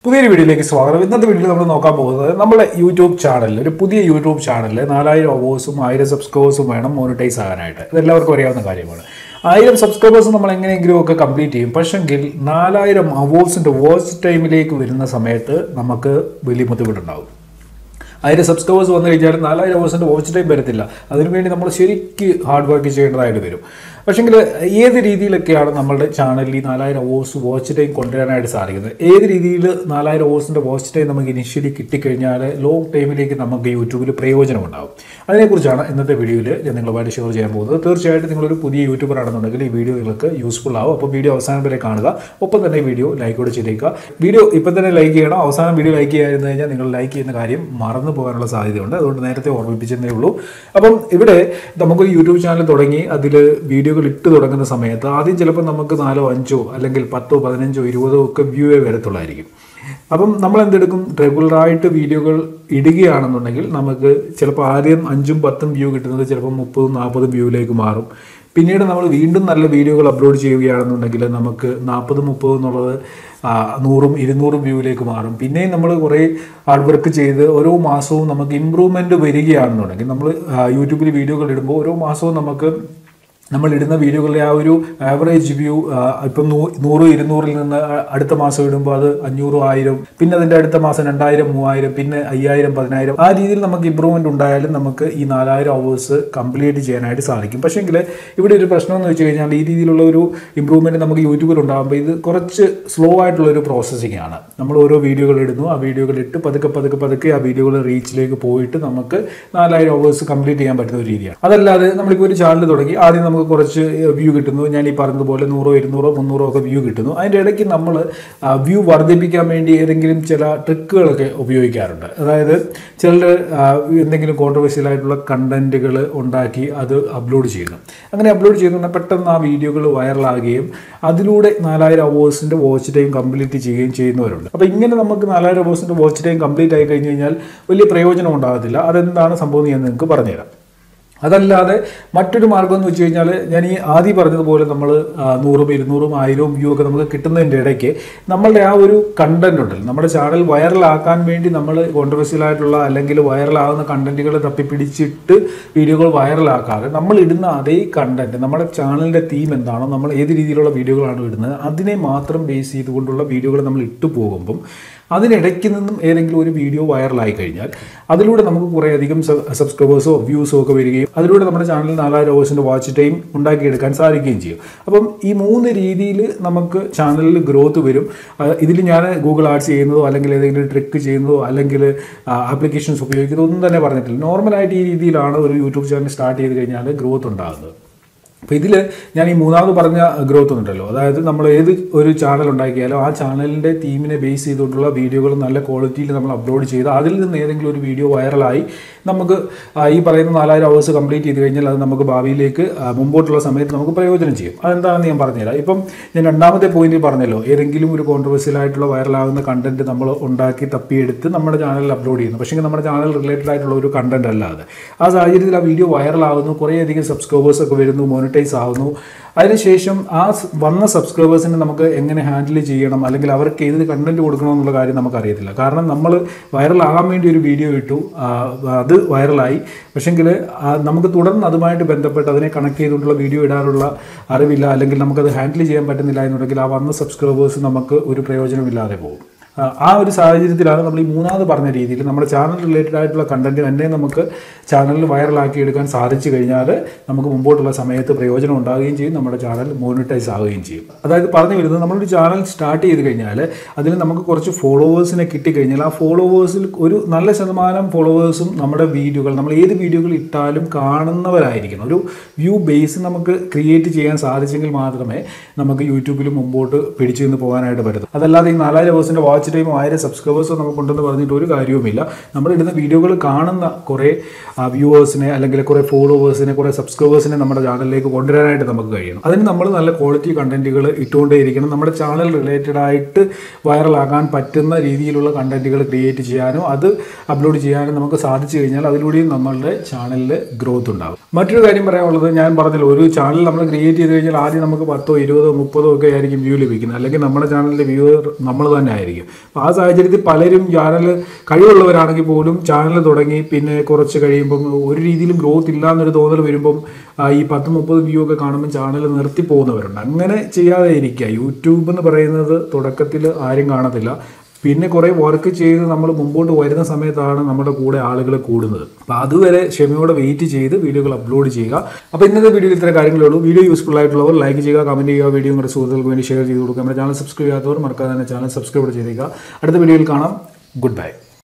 പുതിയൊരു വീഡിയോയിലേക്ക് സ്വാഗതം ഇന്നത്തെ വീഡിയോയിൽ നമ്മൾ നോക്കാൻ പോകുന്നത് നമ്മുടെ യൂട്യൂബ് ചാനലിൽ ഒരു പുതിയ യൂട്യൂബ് ചാനലിൽ നാലായിരം അവേഴ്സും ആയിരം സബ്സ്ക്രൈബേഴ്സും വേണം മോണിറ്റൈസ് ആകാനായിട്ട് ഇതെല്ലാവർക്കും അറിയാവുന്ന കാര്യമാണ് ആയിരം സബ്സ്ക്രൈബേഴ്സ് നമ്മൾ എങ്ങനെയെങ്കിലും ഒക്കെ കംപ്ലീറ്റ് ചെയ്യും പക്ഷെങ്കിൽ നാലായിരം അവേഴ്സിൻ്റെ വാച്ച് ടൈമിലേക്ക് വരുന്ന സമയത്ത് നമുക്ക് വലിയ ബുദ്ധിമുട്ടുണ്ടാവും ആയിരം സബ്സ്ക്രൈബേഴ്സ് വന്നു കഴിഞ്ഞാൽ നാലായിരം അവേഴ്സിൻ്റെ വാച്ച് ടൈം വരത്തില്ല അതിനുവേണ്ടി നമ്മൾ ശരിക്ക് ഹാർഡ് വർക്ക് ചെയ്യേണ്ടതായിട്ട് വരും പക്ഷെങ്കിൽ ഏത് രീതിയിലൊക്കെയാണ് നമ്മളുടെ ചാനലിൽ ഈ നാലായിരം അവേഴ്സ് വാച്ച് ടൈം കൊണ്ടുവരാനായിട്ട് സാധിക്കുന്നത് ഏത് രീതിയിൽ നാലായിരം അവേഴ്സിൻ്റെ വാച്ച് ടൈം നമുക്ക് ഇനിഷ്യലി കിട്ടിക്കഴിഞ്ഞാൽ ലോങ് ടൈമിലേക്ക് നമുക്ക് യൂട്യൂബിൽ പ്രയോജനമുണ്ടാകും അതിനെക്കുറിച്ചാണ് ഇന്നത്തെ വീഡിയോയിൽ ഞാൻ നിങ്ങളുമായിട്ട് ഷെയർ ചെയ്യാൻ പോകുന്നത് തീർച്ചയായിട്ടും നിങ്ങളൊരു പുതിയ യൂട്യൂബർ ആണെന്നുണ്ടെങ്കിൽ ഈ വീഡിയോ നിങ്ങൾക്ക് യൂസ്ഫുൾ ആവും അപ്പോൾ വീഡിയോ അവസാനം വരെ കാണുക ഒപ്പം തന്നെ വീഡിയോ ലൈക്ക് കൂടെ ചെയ്തേക്കുക വീഡിയോ ഇപ്പം തന്നെ ലൈക്ക് ചെയ്യണം അവസാനം വീഡിയോ ലൈക്ക് ചെയ്യാതിരുന്നു കഴിഞ്ഞാൽ നിങ്ങൾ ലൈക്ക് ചെയ്യുന്ന കാര്യം മറന്നു പോകാനുള്ള സാധ്യതയുണ്ട് അതുകൊണ്ട് നേരത്തെ ഓർമ്മിപ്പിച്ചതേ ഉള്ളൂ അപ്പം ഇവിടെ നമുക്കൊരു യൂട്യൂബ് ചാനൽ തുടങ്ങി അതിൽ വീഡിയോകൾ ഇട്ട് തുടങ്ങുന്ന സമയത്ത് ആദ്യം ചിലപ്പോൾ നമുക്ക് നാലോ അഞ്ചോ അല്ലെങ്കിൽ പത്തോ പതിനഞ്ചോ ഇരുപതോ ഒക്കെ വ്യൂവേ വരത്തുള്ളായിരിക്കും അപ്പം നമ്മൾ എന്തെടുക്കും റെഗുലറായിട്ട് വീഡിയോകൾ ഇടുകയാണെന്നുണ്ടെങ്കിൽ നമുക്ക് ചിലപ്പോൾ ആദ്യം അഞ്ചും പത്തും വ്യൂ കിട്ടുന്നത് ചിലപ്പോൾ മുപ്പതും നാൽപ്പതും വ്യൂവിലേക്ക് മാറും പിന്നീട് നമ്മൾ വീണ്ടും നല്ല വീഡിയോകൾ അപ്ലോഡ് ചെയ്യുകയാണെന്നുണ്ടെങ്കിൽ നമുക്ക് നാൽപ്പത് മുപ്പത് എന്നുള്ളത് ആ, നൂറും ഇരുന്നൂറും വ്യൂവിലേക്ക് മാറും പിന്നെയും നമ്മൾ കുറേ ഹാർഡ് വർക്ക് ചെയ്ത് ഓരോ മാസവും നമുക്ക് ഇമ്പ്രൂവ്മെൻറ്റ് വരികയാണെന്നുണ്ടെങ്കിൽ നമ്മൾ യൂട്യൂബിൽ വീഡിയോകൾ ഇടുമ്പോൾ ഓരോ മാസവും നമുക്ക് നമ്മൾ ഇടുന്ന വീഡിയോകളുടെ ആ ഒരു ആവറേജ് വ്യൂ ഇപ്പം നൂ നൂറ് ഇരുന്നൂറിൽ നിന്ന് അ- അടുത്ത മാസം ഇടുമ്പോൾ അത് അഞ്ഞൂറും ആയിരം പിന്നെ അതിൻ്റെ അടുത്ത മാസം രണ്ടായിരം മൂവായിരം പിന്നെ അയ്യായിരം പതിനായിരം ആ രീതിയിൽ നമുക്ക് ഇമ്പ്രൂവ്മെൻ്റ് ഉണ്ടായാലും നമുക്ക് ഈ നാലായിരം അവേഴ്സ് കംപ്ലീറ്റ് ചെയ്യാനായിട്ട് സാധിക്കും പക്ഷേങ്കിൽ ഇവിടെ ഒരു പ്രശ്നം എന്ന് വെച്ച് കഴിഞ്ഞാൽ ഈ രീതിയിലുള്ള ഒരു ഇമ്പ്രൂവ്മെൻറ്റ് നമുക്ക് യൂട്യൂബിൽ ഉണ്ടാകുമ്പോൾ ഇത് കുറച്ച് സ്ലോ ആയിട്ടുള്ള ഒരു പ്രോസസ്സിംഗ് ആണ് നമ്മൾ ഓരോ വീഡിയോകൾ ഇടുന്നു ആ വീഡിയോകൾ ഇട്ട് പതുക്കെ പതുക്കെ പതുക്കെ ആ വീഡിയോകൾ റീച്ചിലേക്ക് പോയിട്ട് നമുക്ക് നാലായിരം അവേഴ്സ് കംപ്ലീറ്റ് ചെയ്യാൻ പറ്റുന്ന ഒരു രീതിയാണ് അതല്ലാതെ നമ്മളിപ്പോൾ ഒരു ചാനൽ തുടങ്ങി ആദ്യം നമുക്ക് കുറച്ച് വ്യൂ കിട്ടുന്നു ഞാൻ ഈ പറഞ്ഞതുപോലെ നൂറോ ഇരുന്നൂറോ മുന്നൂറോ ഒക്കെ വ്യൂ കിട്ടുന്നു അതിൻ്റെ ഇടയ്ക്ക് നമ്മൾ വ്യൂ വർദ്ധിപ്പിക്കാൻ വേണ്ടി ഏതെങ്കിലും ചില ട്രിക്കുകളൊക്കെ ഉപയോഗിക്കാറുണ്ട് അതായത് ചിലർ എന്തെങ്കിലും കോൺട്രവേഴ്സ്യൽ ആയിട്ടുള്ള കണ്ടന്റുകൾ ഉണ്ടാക്കി അത് അപ്ലോഡ് ചെയ്യുന്നു അങ്ങനെ അപ്ലോഡ് ചെയ്യുന്ന പെട്ടെന്ന് ആ വീഡിയോകൾ വൈറലാകുകയും അതിലൂടെ നാലായിരം അവേഴ്സിൻ്റെ വാച്ച് ടൈം കംപ്ലീറ്റ് ചെയ്യുകയും ചെയ്യുന്നവരുണ്ട് അപ്പോൾ ഇങ്ങനെ നമുക്ക് നാലായിരം അവേഴ്സിൻ്റെ വാച്ച് ടൈം കംപ്ലീറ്റ് ആയി കഴിഞ്ഞ് കഴിഞ്ഞാൽ വലിയ പ്രയോജനം ഉണ്ടാകത്തില്ല അതെന്താണ് സംഭവം എന്ന് ഞാൻ നിങ്ങൾക്ക് പറഞ്ഞുതരാം അതല്ലാതെ മറ്റൊരു മാർഗം എന്ന് വെച്ച് കഴിഞ്ഞാൽ ഞാൻ ഈ ആദ്യം പറഞ്ഞതുപോലെ നമ്മൾ നൂറും ഇരുന്നൂറും ആയിരവും വ്യൂ ഒക്കെ നമുക്ക് കിട്ടുന്നതിൻ്റെ ഇടയ്ക്ക് നമ്മളുടെ ആ ഒരു കണ്ടന്റ് ഉണ്ടല്ലോ നമ്മുടെ ചാനൽ വൈറലാക്കാൻ വേണ്ടി നമ്മൾ കോൺട്രവേഴ്സ്യൽ ആയിട്ടുള്ള അല്ലെങ്കിൽ വൈറലാകുന്ന കണ്ടന്റുകൾ തപ്പിപ്പിടിച്ചിട്ട് വീഡിയോകൾ വൈറലാക്കാതെ നമ്മൾ ഇടുന്ന അതേ കണ്ടന്റ് നമ്മുടെ ചാനലിൻ്റെ തീം എന്താണോ നമ്മൾ ഏത് രീതിയിലുള്ള വീഡിയോകളാണ് ഇടുന്നത് അതിനെ മാത്രം ബേസ് ചെയ്തുകൊണ്ടുള്ള വീഡിയോകൾ നമ്മൾ ഇട്ടു പോകുമ്പം അതിനിടയ്ക്ക് നിന്നും ഏതെങ്കിലും ഒരു വീഡിയോ വൈറലായി കഴിഞ്ഞാൽ അതിലൂടെ നമുക്ക് കുറേയധികം സബ്സ്ക്രൈബേഴ്സോ വ്യൂസോ ഒക്കെ വരികയും അതിലൂടെ നമ്മുടെ ചാനലിൽ നാലായിരം അവേഴ്സിൻ്റെ വാച്ച് ടൈം ഉണ്ടാക്കിയെടുക്കാൻ സാധിക്കുകയും ചെയ്യും അപ്പം ഈ മൂന്ന് രീതിയിൽ നമുക്ക് ചാനലിൽ ഗ്രോത്ത് വരും ഇതിൽ ഞാൻ ഗൂഗിൾ ആഡ്സ് ചെയ്യുന്നതോ അല്ലെങ്കിൽ ഏതെങ്കിലും ട്രിക്ക് ചെയ്യുന്നതോ അല്ലെങ്കിൽ ആപ്ലിക്കേഷൻസ് ഉപയോഗിക്കുന്നതോ ഒന്നും തന്നെ പറഞ്ഞിട്ടില്ല നോർമലായിട്ട് ഈ രീതിയിലാണ് ഒരു യൂട്യൂബ് ചാനൽ സ്റ്റാർട്ട് ചെയ്ത് കഴിഞ്ഞാൽ ഗ്രോത്ത് ഉണ്ടാകുന്നത് അപ്പോൾ ഇതിൽ ഞാൻ ഈ മൂന്നാമത് പറഞ്ഞ ഗ്രോത്ത് ഉണ്ടല്ലോ അതായത് നമ്മൾ ഏത് ഒരു ചാനൽ ഉണ്ടാക്കിയാലും ആ ചാനലിൻ്റെ തീമിനെ ബേസ് ചെയ്തുകൊണ്ടുള്ള വീഡിയോകൾ നല്ല ക്വാളിറ്റിയിൽ നമ്മൾ അപ്ലോഡ് ചെയ്ത് അതിൽ നിന്ന് ഏതെങ്കിലും ഒരു വീഡിയോ വൈറലായി നമുക്ക് ആ, ഈ പറയുന്ന നാലായിരം അവേഴ്സ് കംപ്ലീറ്റ് ചെയ്ത് കഴിഞ്ഞാൽ അത് നമുക്ക് ഭാവിയിലേക്ക് ആ, മുമ്പോട്ടുള്ള സമയത്ത് നമുക്ക് പ്രയോജനം ചെയ്യും അതെന്താണെന്ന് ഞാൻ പറഞ്ഞുതരാം ഇപ്പം ഞാൻ രണ്ടാമത്തെ പോയിന്റിൽ പറഞ്ഞല്ലോ ഏതെങ്കിലും ഒരു കോൺട്രവേഴ്സ്യൽ ആയിട്ടുള്ള വൈറലാകുന്ന കണ്ടന്റ് നമ്മൾ ഉണ്ടാക്കി തപ്പിയെടുത്ത് നമ്മുടെ ചാനലിൽ അപ്ലോഡ് ചെയ്യുന്നു പക്ഷേ നമ്മുടെ ചാനൽ റിലേറ്റഡ് ആയിട്ടുള്ള ഒരു കണ്ടന്റ് അല്ലാതെ ആ സാഹചര്യത്തിൽ ആ വീഡിയോ വൈറലാകുന്നു കുറേയധികം സബ്സ്ക്രൈബേഴ്സ് ഒക്കെ വരുന്നു മോണിറ്റൈസ് ആവുന്നു അതിനുശേഷം ആ സ് വന്ന സബ്സ്ക്രൈബേഴ്സിനെ നമുക്ക് എങ്ങനെ ഹാൻഡിൽ ചെയ്യണം അല്ലെങ്കിൽ അവർക്ക് ഏത് കണ്ടന്റ് കൊടുക്കണം എന്നുള്ള കാര്യം നമുക്കറിയത്തില്ല കാരണം നമ്മൾ വൈറലാകാൻ വേണ്ടി ഒരു വീഡിയോ ഇട്ടു ആ, അത് വൈറലായി പക്ഷെങ്കിൽ നമുക്ക് തുടർന്ന് അതുമായിട്ട് ബന്ധപ്പെട്ട് അതിനെ കണക്ട് ചെയ്തുകൊണ്ടുള്ള വീഡിയോ ഇടാനുള്ള അറിവില്ല അല്ലെങ്കിൽ നമുക്കത് ഹാൻഡിൽ ചെയ്യാൻ പറ്റുന്നില്ല എന്നുണ്ടെങ്കിൽ ആ വന്ന സബ്സ്ക്രൈബേഴ്സ് നമുക്ക് ഒരു പ്രയോജനമില്ലാതെ പോകും ആ, ആ ഒരു സാഹചര്യത്തിലാണ് നമ്മൾ ഈ മൂന്നാമത് പറഞ്ഞ രീതിയിൽ നമ്മുടെ ചാനൽ റിലേറ്റഡ് ആയിട്ടുള്ള കണ്ടന്റ് തന്നെ നമുക്ക് ചാനലിൽ വൈറലാക്കി എടുക്കാൻ സാധിച്ചു കഴിഞ്ഞാൽ നമുക്ക് മുമ്പോട്ടുള്ള സമയത്ത് പ്രയോജനം ഉണ്ടാകുകയും ചെയ്യും നമ്മുടെ ചാനൽ മോണിറ്റൈസ് ആവുകയും ചെയ്യും അതായത് പറഞ്ഞു വരുന്നത് നമ്മളൊരു ചാനൽ സ്റ്റാർട്ട് ചെയ്ത് കഴിഞ്ഞാൽ അതിൽ നമുക്ക് കുറച്ച് ഫോളോവേഴ്സിനെ കിട്ടിക്കഴിഞ്ഞാൽ ആ ഫോളോവേഴ്സിൽ ഒരു നല്ല ശതമാനം ഫോളോവേഴ്സും നമ്മുടെ വീഡിയോകൾ നമ്മൾ ഏത് വീഡിയോകൾ ഇട്ടാലും കാണുന്നവരായിരിക്കണം ഒരു വ്യൂ ബേസ് നമുക്ക് ക്രിയേറ്റ് ചെയ്യാൻ സാധിച്ചെങ്കിൽ മാത്രമേ നമുക്ക് യൂട്യൂബിൽ മുമ്പോട്ട് പിടിച്ചു നിന്ന് പോകാനായിട്ട് പറ്റൂ അതല്ലാതെ ഈ നാലായിരം പേഴ്സിൻ്റെ വാച്ച് ടൈമും ആയിരം സബ്സ്ക്രൈബേഴ്സോ നമുക്കുണ്ടെന്ന് പറഞ്ഞിട്ട് ഒരു കാര്യവുമില്ല നമ്മൾ ഇടുന്ന വീഡിയോകൾ കാണുന്ന കുറേ വ്യൂവേഴ്സിനെ അല്ലെങ്കിൽ കുറേ ഫോളോവേഴ്സിനെ കുറേ സബ്സ്ക്രൈബേഴ്സിനെ നമ്മുടെ ചാനലിലേക്ക് കൊണ്ടുവരാനായിട്ട് നമുക്ക് കഴിയണം അതിന് നമ്മൾ നല്ല ക്വാളിറ്റി കണ്ടന്റുകൾ ഇട്ടുകൊണ്ടേയിരിക്കണം നമ്മുടെ ചാനൽ റിലേറ്റഡ് ആയിട്ട് വൈറലാകാൻ പറ്റുന്ന രീതിയിലുള്ള കണ്ടന്റുകൾ ക്രിയേറ്റ് ചെയ്യാനും അത് അപ്ലോഡ് ചെയ്യാനും നമുക്ക് സാധിച്ചു കഴിഞ്ഞാൽ അതിലൂടെയും നമ്മളുടെ ചാനലിൽ ഗ്രോത്ത് ഉണ്ടാകും മറ്റൊരു കാര്യം പറയാനുള്ളത് ഞാൻ പറഞ്ഞല്ലോ ഒരു ചാനൽ നമ്മൾ ക്രിയേറ്റ് ചെയ്ത് കഴിഞ്ഞാൽ ആദ്യം നമുക്ക് പത്തോ ഇരുപതോ മുപ്പതോ ഒക്കെ ആയിരിക്കും വ്യൂ ലഭിക്കുന്നത് അല്ലെങ്കിൽ നമ്മുടെ ചാനലിലെ വ്യൂവർ നമ്മൾ തന്നെ ആയിരിക്കും അപ്പോൾ ആ സാഹചര്യത്തിൽ പലരും ചാനൽ കഴിവുള്ളവരാണെങ്കിൽ പോലും ചാനൽ തുടങ്ങി പിന്നെ കുറച്ച് കഴിയുമ്പം ഒരു രീതിയിലും ഗ്രോത്ത് ഇല്ല എന്നൊരു തോന്നൽ വരുമ്പം ആ, ഈ പത്ത് മുപ്പത് വ്യൂ ഒക്കെ കാണുമ്പോൾ ചാനൽ നിർത്തി പോകുന്നവരുണ്ട് അങ്ങനെ ചെയ്യാതെ ഇരിക്കുക യൂട്യൂബ് എന്ന് പറയുന്നത് തുടക്കത്തിൽ ആരും കാണത്തില്ല പിന്നെ കുറേ വർക്ക് ചെയ്ത് നമ്മൾ മുമ്പോട്ട് വരുന്ന സമയത്താണ് നമ്മുടെ കൂടെ ആളുകൾ കൂടുന്നത് അപ്പോൾ അതുവരെ ക്ഷമയോടെ വെയിറ്റ് ചെയ്ത് വീഡിയോകൾ അപ്ലോഡ് ചെയ്യുക അപ്പോൾ ഇന്നത്തെ വീഡിയോയിൽ ഇത്ര കാര്യങ്ങളേ ഉള്ളൂ വീഡിയോ യൂസ്ഫുൾ ആയിട്ടുള്ളവർ ലൈക്ക് ചെയ്യുക കമൻറ്റ് ചെയ്യുക വീഡിയോ നിങ്ങളുടെ സുഹൃത്തുക്കൾക്ക് വേണ്ടി ഷെയർ ചെയ്ത് കൊടുക്കുക നമ്മുടെ ചാനൽ സബ്സ്ക്രൈബ് ചെയ്യാത്തവർ മറക്കാതെ തന്നെ ചാനൽ സബ്സ്ക്രൈബ് ചെയ്തേക്കുക അടുത്ത വീഡിയോയിൽ കാണാം ഗുഡ് ബൈ